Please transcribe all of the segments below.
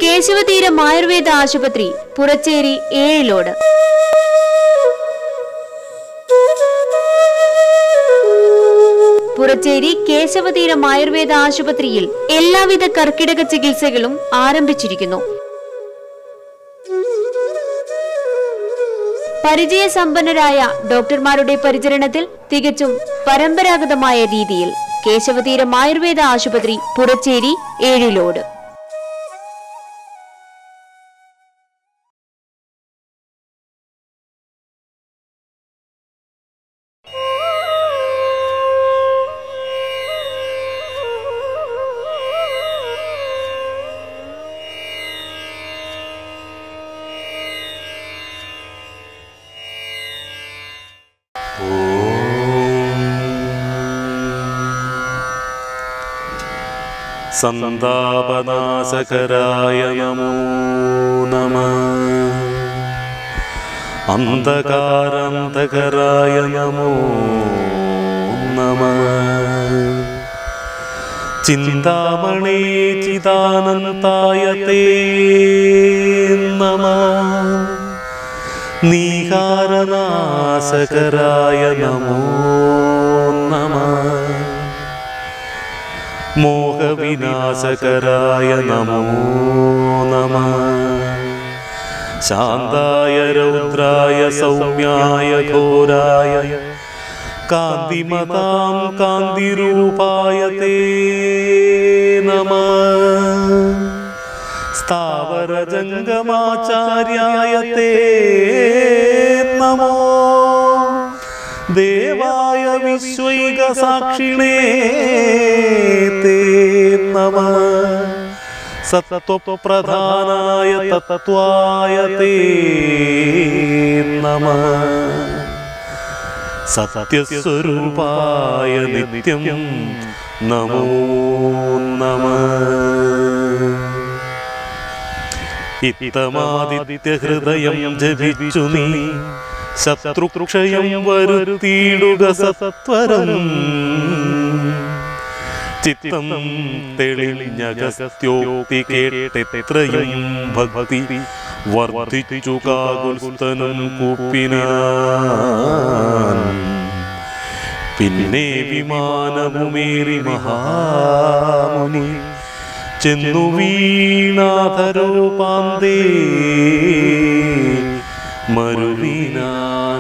കേശവതീരം ആയുർവേദ ആശുപത്രി പുറച്ചേരി ഏഴിലോട് പുറച്ചേരി കേശവതീരം ആയുർവേദ ആശുപത്രിയിൽ എല്ലാവിധ കർക്കിടക ചികിത്സകളും ആരംഭിച്ചിരിക്കുന്നു പരിചയസമ്പന്നരായ ഡോക്ടർമാരുടെ പരിചരണത്തിൽ തികച്ചും പരമ്പരാഗതമായ രീതിയിൽ കേശവതീരം ആയുർവേദ ആശുപത്രി പുറച്ചേരി ഏഴിലോട് സന്താപനാശകരായ നമോ നമ അന്ധകാരാന്തകരായ നമോ നമ ചിന്താമണേ ചിദാനന്തായ തേ നമ നീഹാരനാശകരായ നമോ നമ മോഹവിനാശകരായ നമോ നമ ശാന്തായ രൗദ്രായ സൗമ്യായ ഘോരായ കാന്തിമതാം കാന്തിരൂപായ തേ നമ സ്ഥാവരജംഗമാചാര്യായ തേ നമോ ദേവായ വിശ്വൈക സാക്ഷിണേ തേ നമ സത്വപ്രധാനായ തത്വായ തേ നമ സത്യസ്വരൂപായ നിത്യം നമോ നമ ഇത്തമാദിത്യഹൃദയം ജപിച്ചു നീ ശത്രുക്ഷയം വരുത്തിയിടുക സത്വരം ചിത്തം തെളിഞ്ഞകസ്ത്യോക്തി കേട്ടെത്രയും ഭക്തി വർദ്ധിച്ചു കാകുൽസ്തനും കൂപ്പിനാൻ പിന്നെ വിമാനമുമേറി മഹാമുനി ചെന്നു വീണാധരോ പാന്തേ മരുവിനാൻ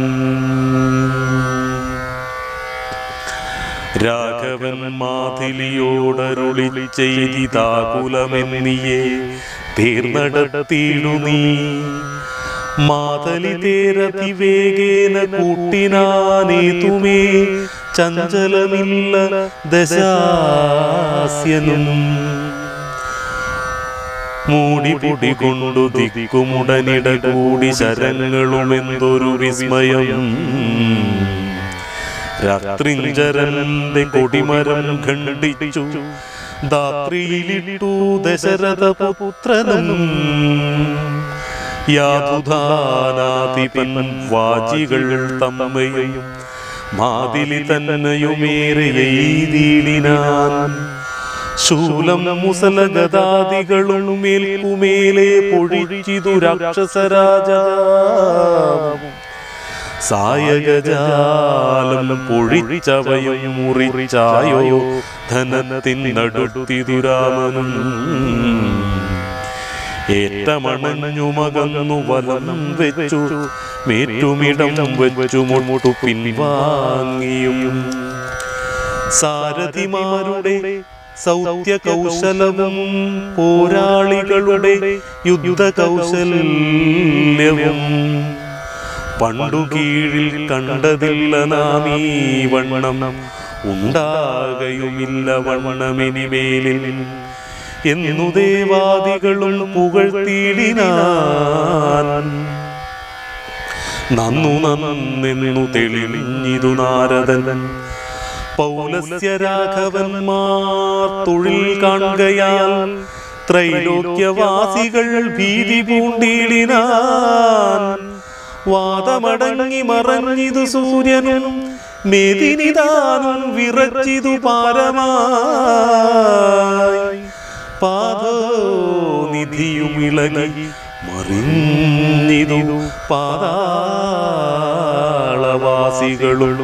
രാഘവൻ മാതിലിയോടരുളി ചെയ്തിതാകുലമെന്നിയെ തീർന്നടത്തിയിടു നീ മാതലി തേരതിവേഗേന കൂട്ടിനാനേതുമേ ചഞ്ചലമില്ല ദശാസ്യനും മൂടി പൊടി കൊണ്ടു ദിക്കുമുടനിട കൂടി ശരങ്ങളുമെന്തൊരു വിസ്മയം രാത്രിഞ്ചരന്റെ കൊടിമരം ഖണ്ഡിച്ചു ദാത്രിയിലിട്ടു ദശരഥ പുത്രനും യാതുധാനാധിപൻ വാചികൾ തമ്മയും മാതിലി തന്നെയുമേറെ എയ്തിടിനാൻ ശൂലം മുസല ഗതാദികളും മേൽക്കുമേലെ പൊഴിച്ചിതു രാക്ഷസരാജാവും സായകജാലം പൊഴിച്ചവയും മുറിച്ചായോ ധനത്തിനടുത്തിതു രാമനും ഏറ്റമണഞ്ഞുമകന്നു വലം വെച്ചു മേറ്റുമിടം വെച്ചു മുട്ടു പിൻവാങ്ങിയും സാരഥിമാരുടെ സൗത്യ കൗശലവും പോരാളികളുടെ യുദ്ധ കൗശല്യവും പണ്ടു കീഴിൽ കണ്ടതില്ല നാം ഈ വണ്ണം ഉണ്ടാകയുമില്ല വണ്ണമിനിമേലിൽ എന്നു ദേവാദികളും പുകഴ്ത്തിയിടിനാൻ നന്നു നന്നെന്നു തെളിഞ്ഞിതു നാരദൻ പൗലസ്യ രാഘവന്മാർ തൊഴിൽ കാണുകയാൽ ത്രൈലോക്യവാസികൾ ഭീതി പൂണ്ടിടിനാൻ വാദമടങ്ങി മറഞ്ഞിതു സൂര്യനും മേദിനിതാനും വിറച്ചിതു പാരമായി പാദോ നിധിയും ഇളകി മറിഞ്ഞിതു പാതാളവാസികളും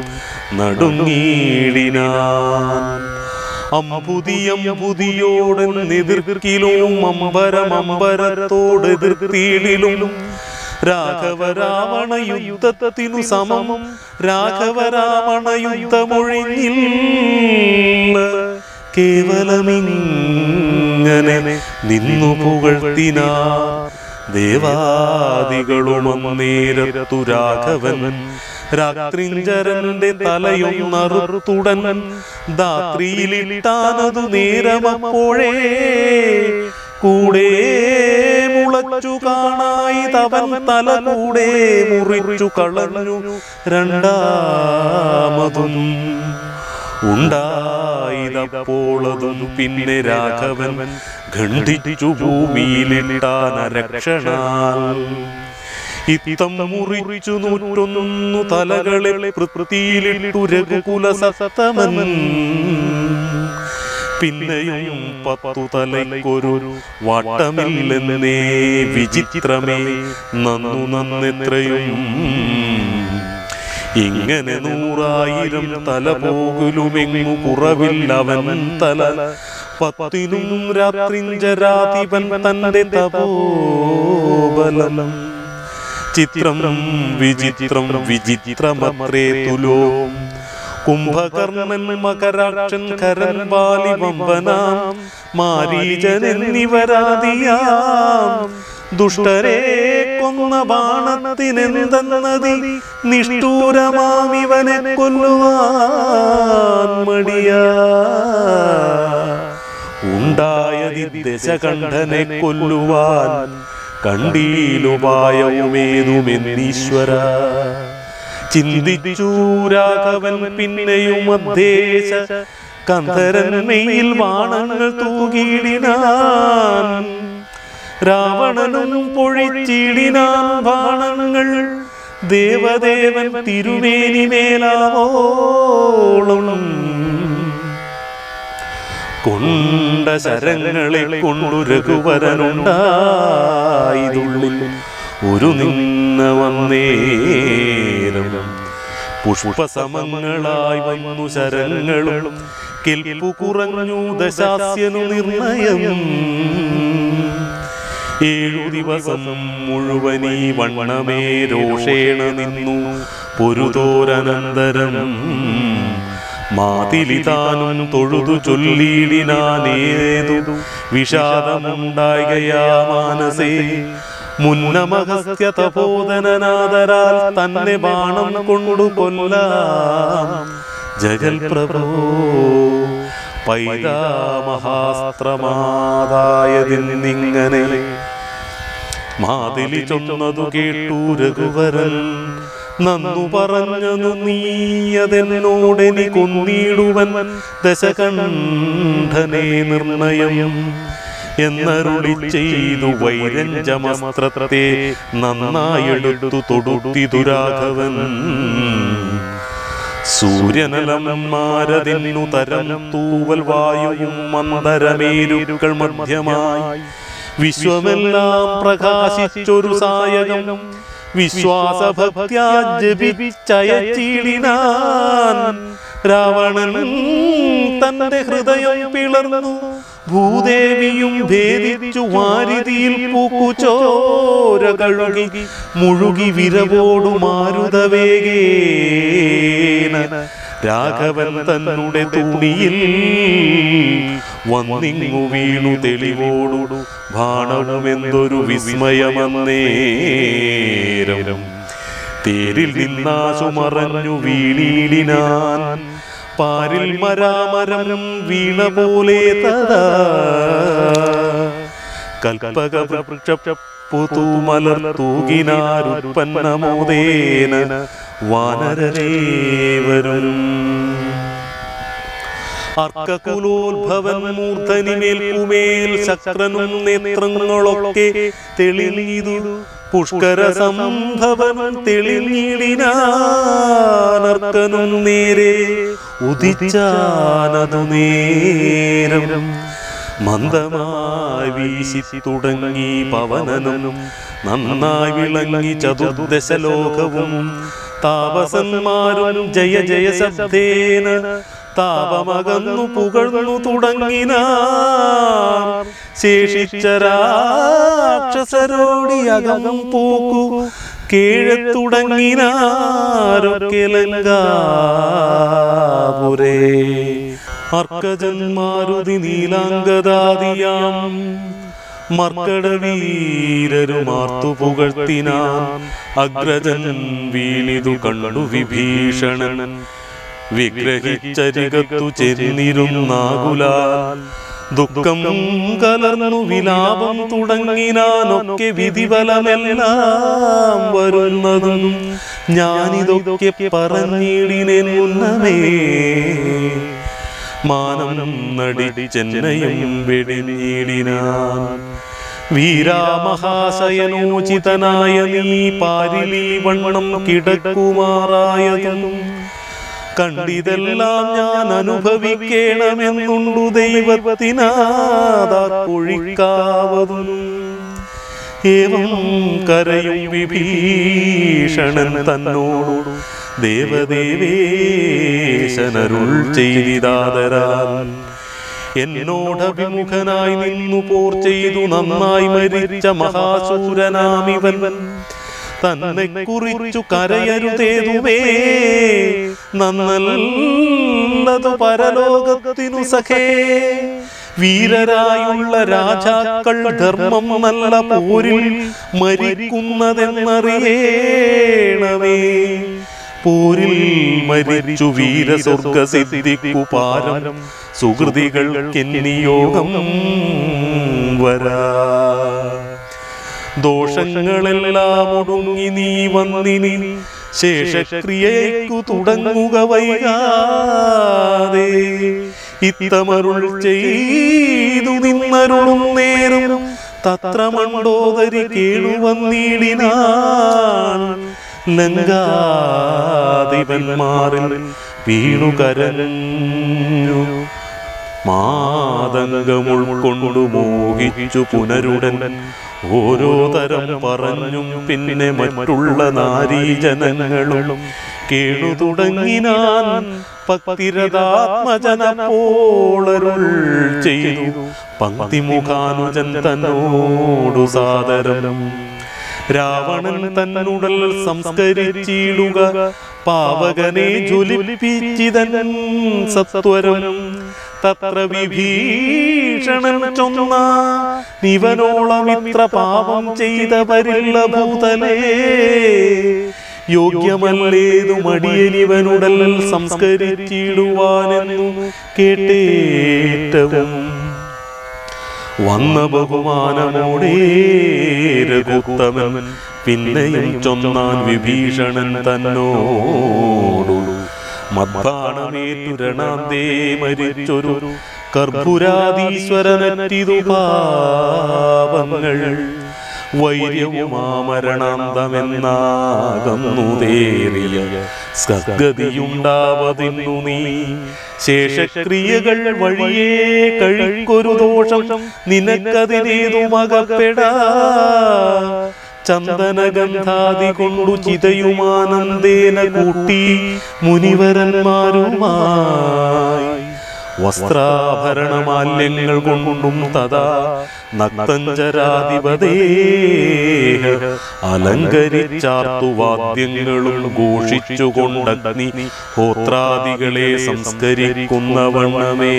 നടുങ്ങീടിനാൻ അമ്പുതിയം പുതിയോടൻ എതിർക്കിലും അമ്പരം അമ്പരത്തോട് എതിർത്തീളിലും രാഘവ രാവണ യുദ്ധത്തിനു സമം രാഘവ രാവണ യുദ്ധമൊഴിഞ്ഞില്ല കേവലമിങ്ങനെ നിന്നു പുകഴ്ത്തിനാർ ദേവാദികളുമന്നേരത്തു രാഘവൻ രാത്രിഞ്ചരന്റെ തലയൊന്നറുത്തുടൻ ദാത്രിയിലിട്ടാനതു നേരമപ്പോഴേ കൂടെ മുളച്ചു കാണായി തവൻ തല കൂടെ മുറിച്ചു കളഞ്ഞു രണ്ടാമതും ഉണ്ടായതപ്പോളതും പിന്നെ രാഘവൻ ഖണ്ഡിച്ചു ഭൂമിയിലിട്ടാന രക്ഷണാൽ ഇത്തം മുറിച്ചു നൂറ്റൊന്നു തലകളെ പൃഥ്വിയിലിട്ടു രഘുകുല സത്തമൻ പിന്നെയും പത്തു തലയ്ക്കൊരു വട്ടമില്ലെന്നേ വിചിത്രമേ നന്നു നന്നെത്രയും ഇങ്ങനെ നൂറായിരം തല പോകലുമെങ്ങു കുറവില്ലവൻ തല പത്തിനും രാത്രിഞ്ചരാധിപൻ തന്റെ തപോബലം ചിത്രം വിചിത്രം വിചിത്രമത്രേ തുലോം കുംഭകർണൻ മകരാക്ഷൻ കരൻ ബാലി വമ്പനാം മാരീചൻ എന്നിവരാദിയാം ദുഷ്ടരെ കൊന്ന ബാണത്തിനെന്തെന്നതി നിഷ്ഠൂരമാമിവനെ കൊല്ലുവാൻ മടിയാ ഉണ്ടായതി ദശകണ്ഠനെ കൊല്ലുവാൻ കണ്ടീലുപായവുമേതുമെന്നീശ്വര ചിന്തിച്ചു രാഘവൻ പിന്നെയും അദ്ദേശ കന്ധരന്മയിൽ ബാണങ്ങൾ തൂകിയിടിനാൻ രാവണനും പൊഴിച്ചിടിനാൻ ബാണങ്ങൾ ദേവദേവൻ തിരുമേനി മേലാവോളം കൊണ്ട ശരങ്ങളെ കൊണ്ടു രഘുവരനുണ്ടായതുള്ളിൽ ഒരു നിന്ന വന്നേരം പുഷ്പസമങ്ങളായി വന്നു ശരങ്ങളും കെൽപ്പു കുറഞ്ഞു ദശാസ്യനു നിർണയം ഏഴു ദിവസം മുഴുവനീ വണ്ണമേ രോഷേണ നിന്നു പൊരുതോരനന്തരം മാതിലിതാനും തൊഴുതു ചൊല്ലിയിടിനാനേതു വിഷാദമുണ്ടായയാ മാനസേ മുന്നമഹസ്യ തപോധനനാദരാൽ തന്നെ ബാണം കൊണ്ടു കൊല്ലാം ജഗൽ പ്രഭോ പൈതാമഹാസ്ത്രമാതായതിന്നിങ്ങനെ മാതിലി ചൊന്നതു കേട്ടു രഘുവരൻ നന്നു പറഞ്ഞതു നീയതെന്നോടെനി കൊന്നിടുവൻ ദശകണ്ഠനെ നിർണയം എന്നരുളി ചെയ്തു വൈരഞ്ചമസ്ത്രത്തെ നന്നായെടുത്തു തൊടുത്തി ദുരാഘവൻ സൂര്യനലന്മാരതിന്നു തരം തൂവൽ വായുവും മന്ദരമേരുക്കൾ മധ്യമായി വിശ്വമെല്ലാം പ്രകാശിച്ചൊരു സായകം വിശ്വാസഭക്ത്യാ ജപിച്ചയച്ചിടിനാൻ രാവണൻ തന്റെ ഹൃദയം പിളർന്നു ഭൂദേവിയും ഭേദിച്ചു വാരിതിയിൽ പൂക്കുചോര കഴുകി മുഴുകി വിരവോടു മാരുതവേഗേന രാഘവൻ തന്നെ തൂണിയിൽ വന്നിങ്ങു വീണു തെളിവോടു ബാണവുമെന്തൊരു വിസ്മയമന്നേരം തേരിൽ നിന്നാശു മറഞ്ഞു വീണീടിനാൻ പാരിൽ മരാമരം വീണ പോലെ തഥാ കൽപ്പക പുതുമലർ തൂകിനാരുൽപ്പന്നമോദേന വാനരേവരും അർക്കകുലോത്ഭവൻ മൂർധനിമേൽ കുമേൽ ശക്രനും നേത്രങ്ങളൊക്കെ തെളിഞ്ഞിതു പുഷ്കര സംഭവൻ തെളിഞ്ഞിടിനാനർക്കനും നേരെ ഉദിച്ചാനതു നേരം മന്ദമായി വീശി തുടങ്ങി പവനനും നന്നായി വിളങ്ങി ചതുർദശ ലോകവും താപസന്മാരും ജയ ജയ ശബ്ദേന താപമകന്നു പുകഴ്ന്നു തുടങ്ങിന ശേഷിച്ച രാക്ഷസരോടി അകം പൂക്കു കീഴത്തുടങ്ങിനാരൊക്കെ ലങ്കാപുരേ അർക്കജന്മാരുതി നീലാംഗദാദിയാം മർക്കടവീരരുമാർത്തു പുകഴ്ത്തിനാൻ അഗ്രജൻ വീണിതു കണ്ടു വിഭീഷണൻ വിഗ്രഹിച്ചരികത്തു ചെന്നിരുന്നാകുലാൽ ദുഃഖം കലർന്നു വിലാപം തുടങ്ങിനാനൊക്കെ വിധിഫലമെല്ലാം വരുന്നതും ഞാനിതൊക്കെ പറഞ്ഞിടിനെ മുന്നമേ മാനം നടിച്ചെന്നയും വെടിഞ്ഞിടിനാൻ വീരാമഹാശയനോചിതനായ നീ പാരിലീ വണ്ണം കിടക്കുമാറായതും കണ്ടിതെല്ലാം ഞാൻ അനുഭവിക്കണമെന്നുണ്ടു ദൈവത്തിനാതൊഴിക്കാവതും ഏവം കരയും വിഭീഷണൻ തന്നോടു ദേവദേവേശനരുൾ ചെയ്തിതാതരാൽ എന്നോടഭിമുഖനായി നിന്നു പോർ ചെയ്തു നന്നായി മരിച്ച മഹാശൂരനാമിവൻ തന്നെ കുറിച്ചു കരയരുതേതുമേ നന്നല്ലതു പരലോകത്തിനു സഖേ വീരരായുള്ള രാജാക്കൾ ധർമ്മം നല്ല പോരിൽ മരിക്കുന്നതെന്നറിയേണമേ പോരിൽ മരിച്ചു വീരസ്വർഗ സിദ്ധിക്കു പാരം സുഹൃതികൾക്കെന്നിയോഗം വരാ ദോഷങ്ങളെല്ലാം ഒടുങ്ങി നീ വന്നിനി ശേഷക്രിയയ്ക്കു തുടങ്ങുക വൈകാതെ ഇത്തമരുൾ ചെയ്തു നിന്നരുളും നേരം തത്ര മണ്ടോദരി കേളുവന്നീടിനാൻ ലങ്കാധിപന്മാരിൽ വീണു കരഞ്ഞു മാതംഗമുൾക്കൊണ്ടു മോഹിച്ചു പുനരുടൻ ഓരോ തരം പറഞ്ഞും പിന്നെ മറ്റുള്ള നാരീജനങ്ങളും കേണു തുടങ്ങിനാൻ ഭക്തിരഥാത്മജനപ്പോളരുൾ ചെയ്തു പങ്ക്തിമുഖാനുജൻ തന്നോടു സാദരം രാവണൻ തന്നുടൽ സംസ്കരിച്ചിടുക പാവകനെ ജ്വലിപ്പിച്ചിതൻ സത്വരം തത്ര വിഭീഷണൻ ചൊന്ന നിവനോളം ഇത്ര പാപം ചെയ്തവരില്ല ഭൂതലേ യോഗ്യമല്ലേതു മടിയനിവനുടൽ സംസ്കരിച്ചിടുവാനെന്നു കേട്ടേറ്റവും വന്ന ബഹുമാനമോടേ രഘുത്തമൻ പിന്നെയും ചൊന്നാൻ വിഭീഷണൻ തന്നോടു മദ്ബാണമേറ്റു രണാന്തേ മരിച്ചൊരു കർപ്പുരാധീശ്വരനറ്റിതു പാപങ്ങൾ വൈര്യവുമാമരണാന്തമെന്നാകുന്നതേറിയ സദ്ഗതിയുണ്ടാവതിന്നു നീ ശേഷക്രിയകൾ വഴിയേ കഴിക്കൊരു ദോഷം നിനക്കതിനേതുമകപ്പെടാ ചന്ദനഗന്ധാദി കൊണ്ടു ചിതയുമാനന്ദേന കൂട്ടി മുനിവരന്മാരുമായി വസ്ത്രാഭരണമാല്യങ്ങൾ കൊണ്ടും തഥാ നക്തഞ്ചരാധിപതേഹ അലങ്കരിച്ചാർത്തു വാദ്യങ്ങളും ഘോഷിച്ചുകൊണ്ടഗ്നി ഹോത്രാദികളെ സംസ്കരിക്കുന്ന വണ്ണമേ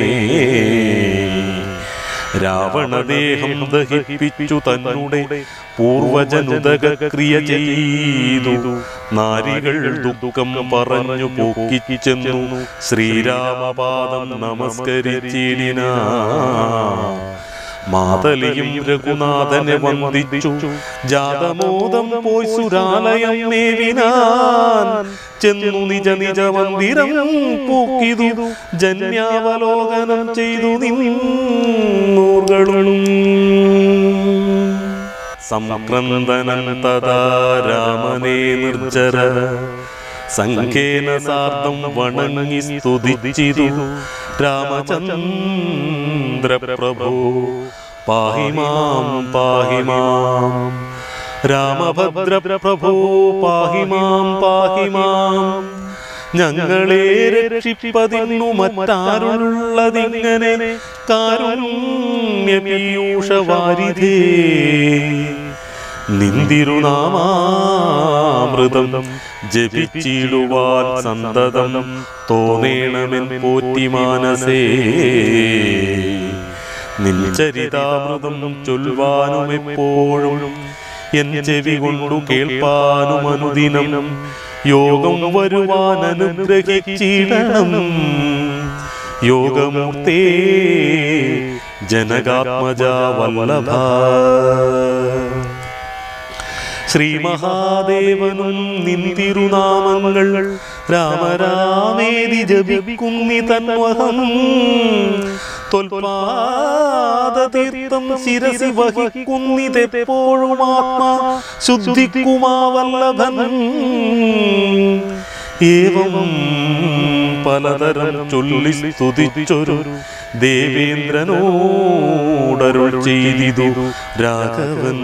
രാവണദേഹം ദഹിപ്പിച്ചു തന്നുടെ പൂർവജനുദക്രിയ ചെയ്തു നാരികൾ ദുഃഖം പറഞ്ഞു പോക്കിച്ചെന്നു ശ്രീരാമപാദം നമസ്കരിച്ചിടിന മാതലിയും രഘുനാഥനെ വന്ദിച്ചു ജാതമോദം പോയി സുരാലയം മേവിനാൻ ചെന്നു നിജ നിജ മന്ദിരം പൂക്കിതു ജന്യാവലോകനം ചെയ്തു നിന്നൂർകളും സംക്രന്ദനൻ തഥാ രാമനെ നിർജ്ജര സംഖ്യേന സാർദ്ധം വണങ്ങി സ്തുതിച്ചിതു രാമചന്ദ്ര പ്രഭോ പാഹി മാം പാഹി മാം രാമഭദ്ര പ്രഭോ പാഹി മാം പാഹി മാം ഞങ്ങളെ രക്ഷിപ്പതിന്നു മറ്റാരുള്ളതിങ്ങനെ കാരുണ്യ പീയൂഷവാരിധേ നിന്തിരുനാമാമൃതം ജപിച്ചിടുവാൻ സന്തതം തോന്നേണമെൻ പോറ്റി മാനസേ നിൻചരിതാമൃതം ചൊല്ലുവാനും എപ്പോഴും എൻ ചെവി കൊണ്ടു കേൾപ്പാനും അനുദിനം യോഗം വരുവാൻ അനുഗ്രഹിച്ചിടണം യോഗമൂർത്തേ ജനകാത്മജ വല്ലഭ ശ്രീ മഹാദേവനും നിന്തിരുനാമങ്ങൾ രാമരാമേതി ജപിക്കുന്നി തന്വഹം തൊൽപാദതീർത്ഥം ശിരസി വഹിക്കുന്നിതെപ്പോഴും ആത്മാ ശുദ്ധിക്കുമാ വല്ലഭൻ ഏവം പലതരം ചൊല്ലി സ്തുതിച്ചൊരു ദേവേന്ദ്രനോടരുൾ ചെയ്തിതു രാഘവൻ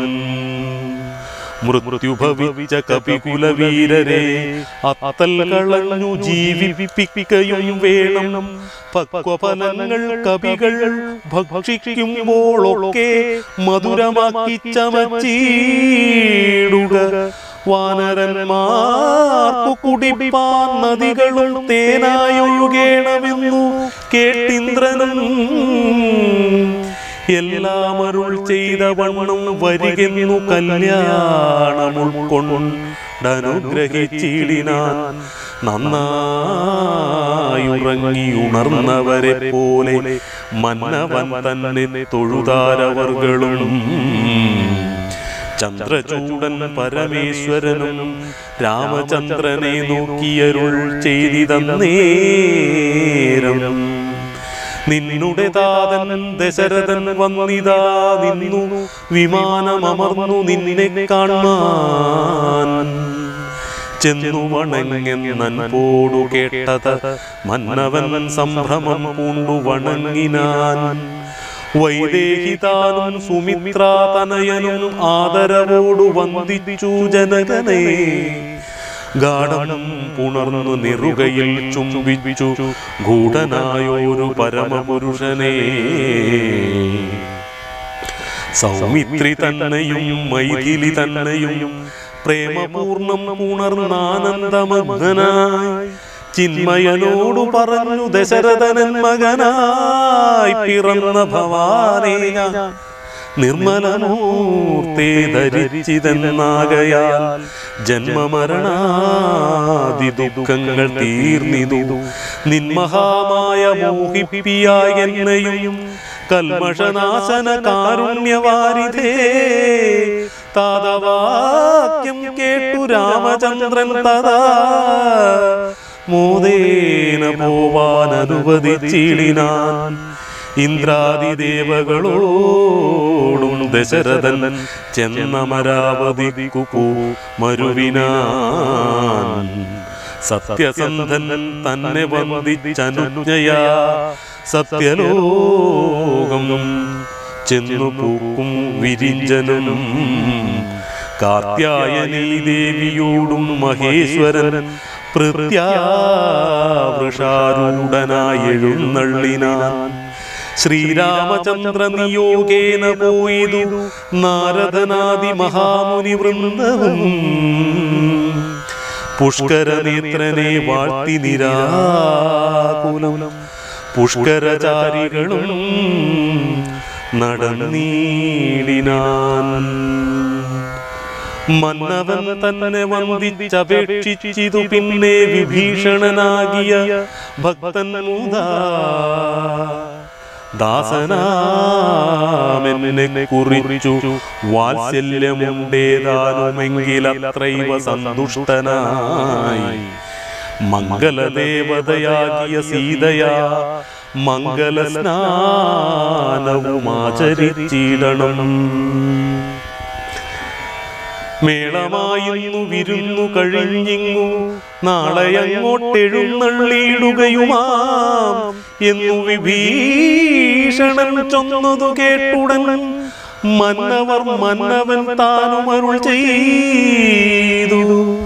മൃത്യുഭവിച്ച കപികുലവീരരെ അത്തൽ കളഞ്ഞു ജീവിപ്പിക്കുകയും വേണം പക്വഫലങ്ങൾ കവികൾ ഭക്ഷിക്കുമ്പോഴൊക്കെ മധുരമാക്കി ചമച്ചീടുക വാനരന്മാർക്കു കുടിപ്പാൻ നദികളും തേനായൊഴുകേണമെന്നു കേട്ടിന്ദ്രനും എല്ലാം അരുൾ ചെയ്ത വണ്ണം വരികെന്നു കല്യാണം ഉൾക്കൊണ്ടനുഗ്രഹിച്ചിടിനാൻ നന്നായുറങ്ങി ഉണർന്നവരെ പോലെ മന്നവൻ തന്നെ തൊഴുതാരവർകളും ചന്ദ്രചൂടൻ പരമേശ്വരനും രാമചന്ദ്രനെ നോക്കിയരുൾ ചെയ്തിതന്നേരം നിന്നുടെ താതൻ ദശരഥൻ വന്നിതാ നിന്നു വിമാനമർന്നു നിന്നെ കാണാൻ ചെന്നു വണങ്ങെന്നൻ പോടു കേട്ടത് മന്നവൻ സംഭ്രമം പൂണ്ടു വണങ്ങിനാൻ വൈദേഹിതാനും സുമിത്രാതനയനും ആദരവോടു വന്ദിച്ചു ജനകനെ ഗാഠം പുണർന്നു നിറുകയിൽ ചുംബിച്ചു ഗൂഢനായൊരു പരമപുരുഷനെ സൗമിത്രി തന്നെയും മൈഥിലി തന്നെയും പ്രേമപൂർണം പുണർന്നാനന്ദമഗ്നായി ചിന്മയനോടു പറഞ്ഞു ദശരഥനൻ മകനായി പിറന്ന ഭവാനേ ഞാൻ നിർമ്മലമൂർത്തേ ധരിച്ചിതെന്നാകയാൽ ജന്മമരണാദി ദുഃഖങ്ങൾ തീർന്നിതു നിന്മഹാമായ മോഹിപ്പിയായ എന്നെയും കൽമഷനാശന കാരുണ്യവാരിധേ താതവാക്യം കേട്ടു രാമചന്ദ്രൻ തഥാ മോദേന പോവാൻ അനുവദിച്ചിടിനാൻ ഇന്ദ്രാദിദേവകളോടും ദശരഥൻ ചെന്നമരാവതിക്കു മരുവിനാൻ സത്യസന്ധൻ തന്നെ വന്ദിച്ചനുജ്ഞയാ സത്യലോകം ചെന്നു പൂക്കും വിരിഞ്ചനും കാർത്യായനീ ദേവിയോടും മഹേശ്വരൻ പ്രത്യാവൃഷാരൂഢനായി എഴുന്നള്ളിനാൻ ശ്രീരാമചന്ദ്ര നിയോഗേന പോയിതു നാരദനാദി മഹാമുനി വൃന്ദവും പുഷ്കരനേത്രനെ വാഴ്ത്തി നിരാകുലം പുഷ്കരചാരികളും നടന്നീടിനാൻ മന്നവൻ തന്നെ വന്ദിച്ചപേക്ഷിച്ചിതു പിന്നെ വിഭീഷണനാകിയ ഭക്തൻ മുതാ ദാസനാമെന്നെ കുറിച്ചു വാത്സല്യമുണ്ടേതാനുമെങ്കിലത്രൈവ സന്തുഷ്ടനായി മംഗലദേവതയാകിയ സീതയാ മംഗല സ്നാനവും ആചരിച്ചിടണം മേളമായിന്നു വിരുന്നു കഴിഞ്ഞിങ്ങു നാളെ അങ്ങോട്ടെഴുന്നള്ളിയിടുകയുമാം എന്നു വിഭീഷണൻ ചൊന്നതു കേട്ടുടൻ മന്നവർ മന്നവൻ താനുമരുൾ ചെയ്തു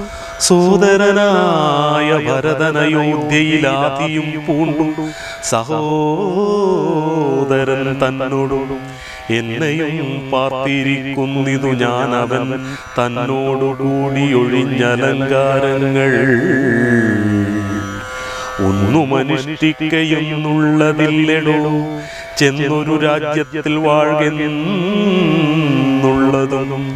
സോദരനായ ഭരതനയോധ്യയിലാതിയും പൂണ്ടു സഹോദരൻ തന്നോടും എന്നെയും പാർത്തിരിക്കുന്നിതു ഞാൻ അവൻ തന്നോടുകൂടി ഒഴിഞ്ഞലങ്കാരങ്ങൾ ഒന്നുമനുഷ്ഠിക്കയെന്നുള്ളതില്ലെടോ ചെന്നൊരു രാജ്യത്തിൽ വാഴുന്നുള്ളതും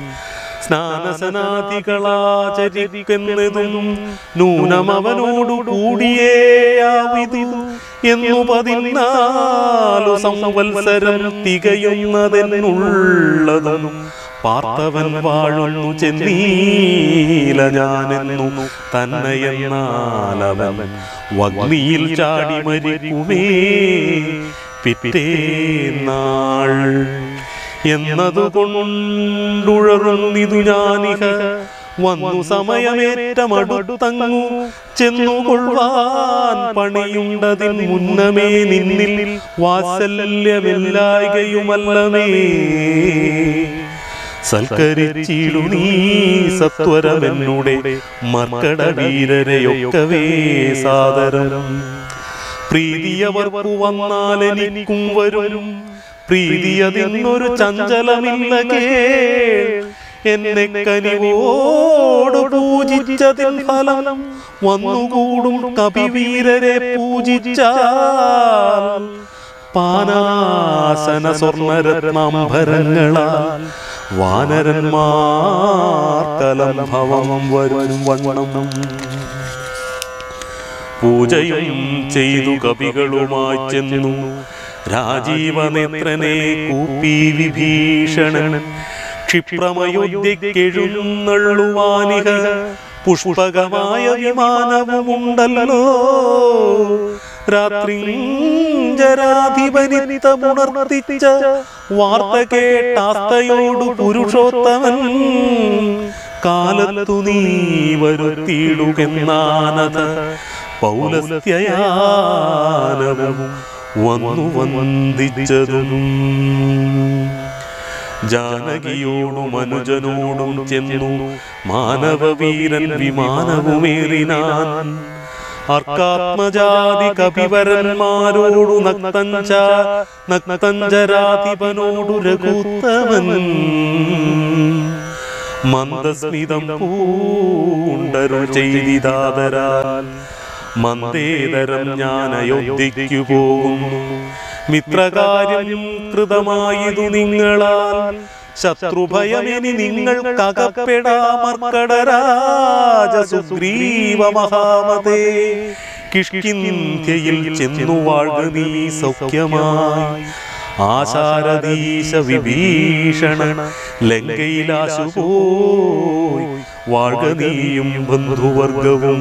സ്നാനസനാദികളാചരിക്കുന്നതും നൂനമവനോടു കൂടിയേയാവിതു എന്നു പതിനാലു സംവത്സരം തികയുന്നതെന്നുള്ളതും പാർത്തവൻ വാഴുന്നു ചെന്നീല ഞാനെന്നു തന്നെയെന്നാലവൻ വഗ്നിയിൽ ചാടി മരിക്കുമേ പിറ്റേന്നാൾ എന്നതുകൊണ്ടുഴറുന്നിതു ഞാനിഹ വന്നു സമയമേറ്റമടുത്തങ്ങു ചെന്നുകൊള്ളുവാൻ പണിയുണ്ടതിൻ മുന്നമേ നിന്നിൽ വാത്സല്യമില്ലായ്കയുമല്ലമേ സൽക്കരിച്ചിടു നീ സത്വരമെന്നുടെ മർക്കട വീരരെയൊക്കവേ സാദരം പ്രീതിയവർക്കു വന്നാലെനിക്കും വരും പ്രീതിയതിന്നൊരു ചഞ്ചലമില്ല കേൾ എന്നെ കനിവോട് പൂജിച്ചതിൻ ഫലം വന്നുകൂടും കപിവീരരെ പൂജിച്ചാൽ പാനാസന സ്വർണരത്നാംഭരങ്ങളാൽ വാനരന്മാർക്കലംഭവം വരും വണ്ണം പൂജയും ചെയ്തു കവികളുമായി ചെന്നു രാജീവനേത്രനെ കൂപ്പി വിഭീഷണൻ ക്ഷിപ്രമയോധ്യക്കെഴുന്നള്ളുവാനിക പുഷ്പകമായ വിമാനവുമുണ്ടല്ലോ രാത്രി ജരാധിപനിത്തമുണർത്തിച്ച വാർത്ത കേട്ടാസ്തയോടു പുരുഷോത്തമൻ കാലത്തു നീ വരുത്തിയിടുകെന്നാനത പൗലസ്ത്യയാനവും വന്നു വന്ദിച്ചതും ജാനകിയോടും അനുജനോടും ചെന്നു മാനവവീരൻ വിമാനവുമേറിനാൻ അർക്കാത്മജാതി കപിവരന്മാരോടു നക്തഞ്ച നക്തഞ്ചരാധിപനോടു രഘുത്തമൻ മന്ദസ്മിതം പൂണ്ടരുൾ ചെയ്തിതാതരാൽ മന്ദേതരം ഞാൻ അയോധ്യയ്ക്കു പോകുന്നു മിത്രകാര്യം കൃതമായതു നിങ്ങളാൽ ശത്രുഭയമിനി നിങ്ങൾക്കകപ്പെടാമർക്കടരാജ സുഗ്രീവ മഹാമതേ കിഷ്കിന്ധ്യയിൽ ചെന്നു വാഴുക നീ സൗഖ്യമായി ആശാരദീശ വിഭീഷണ ലങ്കയിലാശു പോയി വാഴുക നീയും ബന്ധുവർഗവും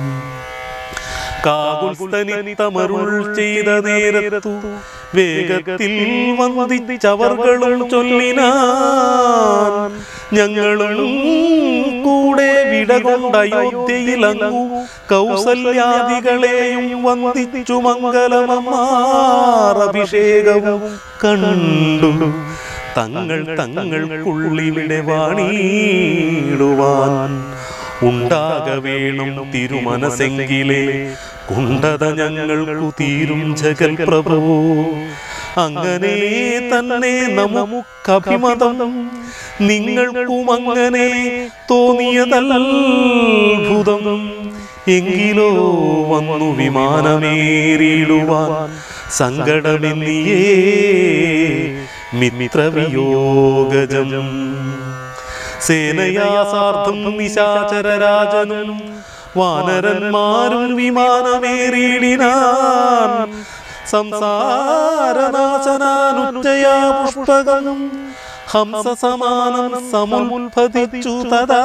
കാകുൽസ്തനിത്തമരുൾ ചെയ്ത നേരത്തു വേഗത്തിൽ വന്ദിച്ചവർകളും ചൊല്ലിനാൻ ഞങ്ങളും കൂടെ വിടകൊണ്ട് അയോധ്യയിലങ്ങു കൗസല്യാദികളെയും വന്ദിച്ചു മംഗലമമാർ അഭിഷേകവും കണ്ടു തങ്ങൾ തങ്ങൾക്കുള്ളിവിടെ വാണിടുവാൻ ഉണ്ടാക വേണം തിരുമനസെങ്കിലേ കുണ്ടത ഞങ്ങൾക്കു തീരും ജഗൽ പ്രഭു അങ്ങനെ തന്നെ നമുക്കഭിമതം നിങ്ങൾക്കും അങ്ങനെ തോന്നിയതൽഭുതം എങ്കിലോ വന്നു വിമാനമേറിയിടുവാൻ സങ്കടമെന്നിയേ മിത്രവിയോഗജം സേനയാസാർത്ഥം നിശാചരരാജനും വാനരന്മാരും വിമാനമേറിയിടിനാൻ സംസാരനാശനാനുജയാ പുഷ്പകം ഹംസ സമാനം സമുൽപതിച്ചു തഥാ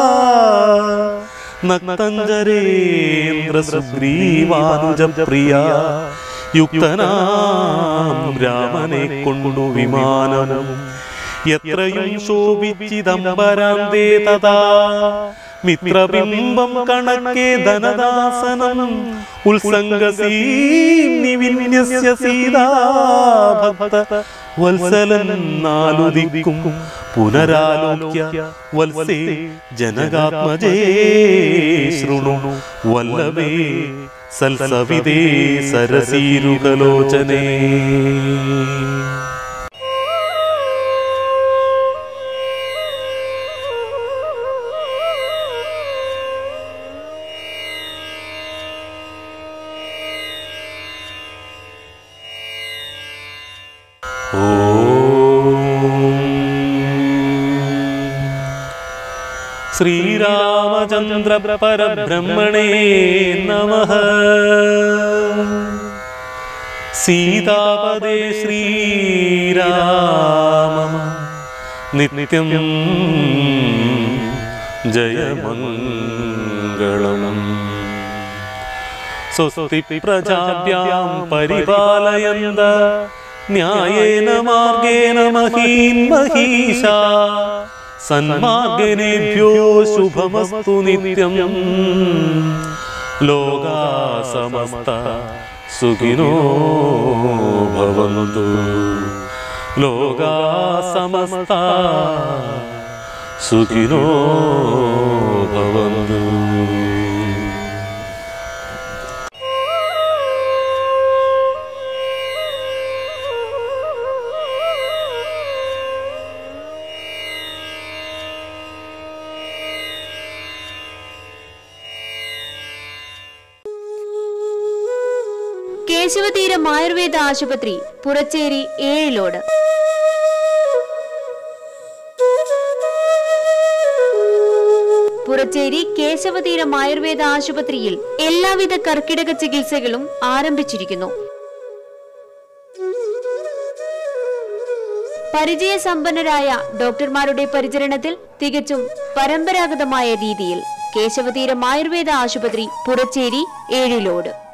നക്തഞ്ചരേന്ദ്ര സുഗ്രീവാനുജ പ്രിയ യുക്തനാം രാമനെ കൊണ്ടു വിമാനം എത്രയും ശോഭിച്ചിദംബരാന്തേ തഥാ മിത്രബിംബം കണക്കെ ധനദാസനം ഉത്സംഗസീനിവിന്യസ്യ സീതാ ഭക്ത വത്സലൻ നാലുദിക്കും പുനരാലോക്യ വത്സേ ജനകാത്മജേ ശൃണു വല്ലഭേ സൽസവിതേ സരസീരുകലോചനേ ശ്രീരാമചന്ദ്ര പരബ്രഹ്മണേ നമ സീതാപദേ ശ്രീരാമ നിത്യം ജയമംഗളം സ്വസ്തി പ്രജാഭ്യാം പരിപാലയന്ത ന്യായേന മാർഗേണ മഹീൻ മഹീഷാ സന്മാർഗനേഭ്യോ ശുഭമസ്തു നിത്യം ലോകാ സമസ്ത സുഖിനോ ഭവന്തു ലോകാ സമസ്ത സുഖിനോ ഭവന്തു കേശവതീരം ആയുർവേദ ആശുപത്രി പുറച്ചേരി ഏഴിലോട് പുറച്ചേരി കേശവതീരം ആയുർവേദ ആശുപത്രിയിൽ എല്ലാവിധ കർക്കിടക ചികിത്സകളും ആരംഭിച്ചിരിക്കുന്നു പരിചയസമ്പന്നരായ ഡോക്ടർമാരുടെ പരിചരണത്തിൽ തികച്ചും പരമ്പരാഗതമായ രീതിയിൽ കേശവതീരം ആയുർവേദ ആശുപത്രി പുറച്ചേരി ഏഴിലോട്